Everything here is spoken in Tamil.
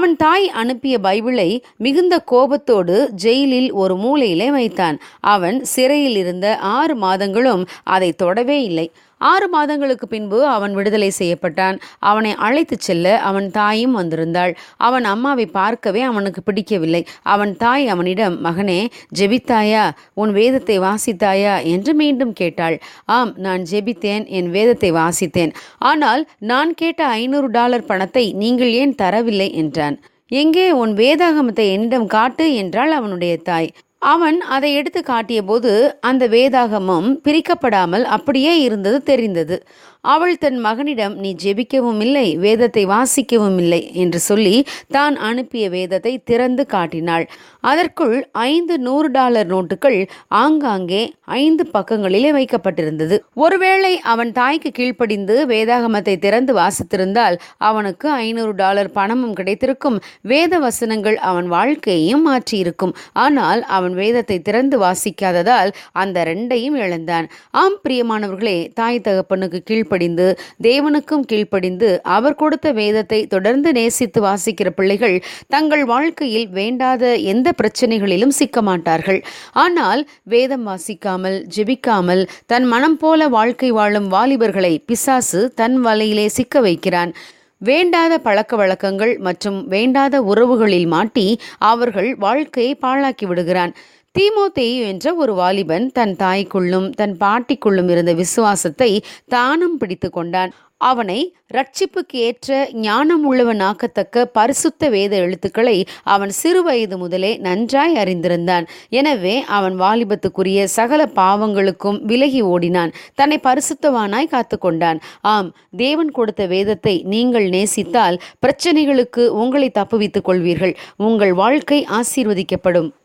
அவன் தாய் அனுப்பிய பைபிளை மிகுந்த கோபத்தோடு ஜெயிலில் ஒரு மூலையிலே வைத்தான் அவன் சிறையில் இருந்த ஆறு மாதங்களும் அதை தொடவே இல்லை ஆறு மாதங்களுக்கு பின்பு அவன் விடுதலை செய்யப்பட்டான் அவனை அழைத்துச் செல்ல அவன் தாயும் வந்திருந்தாள் அவன் அம்மாவை பார்க்கவே அவனுக்கு பிடிக்கவில்லை அவன் தாய் அவனிடம் மகனே ஜெபித்தாயா உன் வேதத்தை வாசித்தாயா என்று மீண்டும் கேட்டாள் ஆம் நான் ஜெபித்தேன் என் வேதத்தை வாசித்தேன் ஆனால் நான் கேட்ட ஐநூறு டாலர் பணத்தை நீங்கள் ஏன் தரவில்லை என்றான் எங்கே உன் வேதாகமத்தை என்னிடம் காட்டு என்றாள் அவனுடைய தாய் அவன் அதை எடுத்து காட்டியபோது அந்த வேதாகமம் பிரிக்கப்படாமல் அப்படியே இருந்தது தெரிந்தது அவள் தன் மகனிடம் நீ ஜெபிக்கவும் இல்லை வேதத்தை வாசிக்கவும் இல்லை என்று சொல்லி தான் அனுப்பிய வேதத்தை திறந்து காட்டினாள் அதற்குள் ஐந்து நூறு டாலர் நோட்டுகள் ஆங்காங்கே ஐந்து பக்கங்களிலே வைக்கப்பட்டிருந்தது ஒருவேளை அவன் தாய்க்கு கீழ்ப்படிந்து வேதாகமத்தை திறந்து வாசித்திருந்தால் அவனுக்கு ஐநூறு டாலர் பணமும் கிடைத்திருக்கும் வேத வசனங்கள் அவன் வாழ்க்கையையும் மாற்றியிருக்கும் ஆனால் அவன் வேதத்தை திறந்து வாசிக்காததால் அந்த ரெண்டையும் இழந்தான் ஆம் பிரியமானவர்களே தாய் தகப்பனுக்கு கீழ்ப்படிந்து தேவனுக்கும் கீழ்ப்படிந்து அவர் கொடுத்த வேதத்தை தொடர்ந்து நேசித்து வாசிக்கிற பிள்ளைகள் தங்கள் வாழ்க்கையில் வேண்டாத எந்த பிரச்சனைகளிலும் சிக்க மாட்டார்கள் ஆனால் வேதம் வாசிக்காமல் ஜெபிக்காமல் தன் மனம் போல வாழ்க்கை வாழும் வாலிபர்களை பிசாசு தன் வலையிலே சிக்க வைக்கிறான் வேண்டாத பழக்க வழக்கங்கள் மற்றும் வேண்டாத உறவுகளில் மாட்டி அவர்கள் வாழ்க்கையை பாழாக்கி விடுகிறான் தீமோத்தேயு என்ற ஒரு வாலிபன் தன் தாய்க்குள்ளும் தன் பாட்டிக்குள்ளும் இருந்த விசுவாசத்தை தானும் பிடித்து கொண்டான் அவனை ரட்சிப்புக்கு ஏற்ற ஞானம் உள்ளவனாக்கத்தக்க பரிசுத்த வேத எழுத்துக்களை அவன் சிறு வயது முதலே நன்றாய் அறிந்திருந்தான் எனவே அவன் வாலிபத்துக்குரிய சகல பாவங்களுக்கும் விலகி ஓடினான் தன்னை பரிசுத்தவானாய் காத்து கொண்டான் ஆம் தேவன் கொடுத்த வேதத்தை நீங்கள் நேசித்தால் பிரச்சனைகளுக்கு உங்களை தப்புவித்துக் கொள்வீர்கள் உங்கள் வாழ்க்கை ஆசீர்வதிக்கப்படும்